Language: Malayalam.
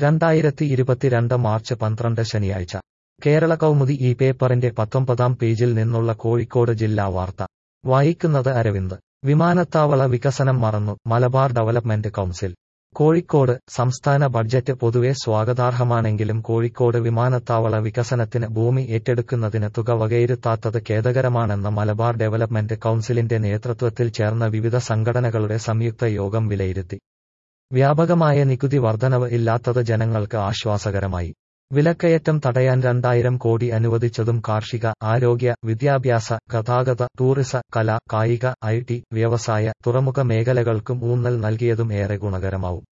രണ്ടായിരത്തി ഇരുപത്തിരണ്ട് മാർച്ച് പന്ത്രണ്ട് ശനിയാഴ്ച കേരള കൗമുദി ഈ പേപ്പറിന്റെ പത്തൊമ്പതാം പേജിൽ നിന്നുള്ള കോഴിക്കോട് ജില്ലാ വാർത്ത വായിക്കുന്നത് അരവിന്ദ് വിമാനത്താവള വികസനം മറന്നു മലബാർ ഡെവലപ്മെന്റ് കൗൺസിൽ കോഴിക്കോട് സംസ്ഥാന ബഡ്ജറ്റ് പൊതുവെ സ്വാഗതാർഹമാണെങ്കിലും കോഴിക്കോട് വിമാനത്താവള വികസനത്തിന് ഭൂമി ഏറ്റെടുക്കുന്നതിന് തുക വകയിരുത്താത്തത് ഖേദകരമാണെന്ന് മലബാർ ഡെവലപ്മെന്റ് കൗൺസിലിന്റെ നേതൃത്വത്തിൽ ചേർന്ന വിവിധ സംഘടനകളുടെ സംയുക്ത യോഗം വിലയിരുത്തി വ്യാപകമായ നികുതി വർധനവ് ഇല്ലാത്തത് ജനങ്ങൾക്ക് ആശ്വാസകരമായി വിലക്കയറ്റം തടയാൻ രണ്ടായിരം കോടി അനുവദിച്ചതും കാർഷിക ആരോഗ്യ വിദ്യാഭ്യാസ ഗതാഗത ടൂറിസ കല കായിക ഐ ടി വ്യവസായ തുറമുഖ മേഖലകൾക്കും ഊന്നൽ നൽകിയതും ഏറെ ഗുണകരമാവും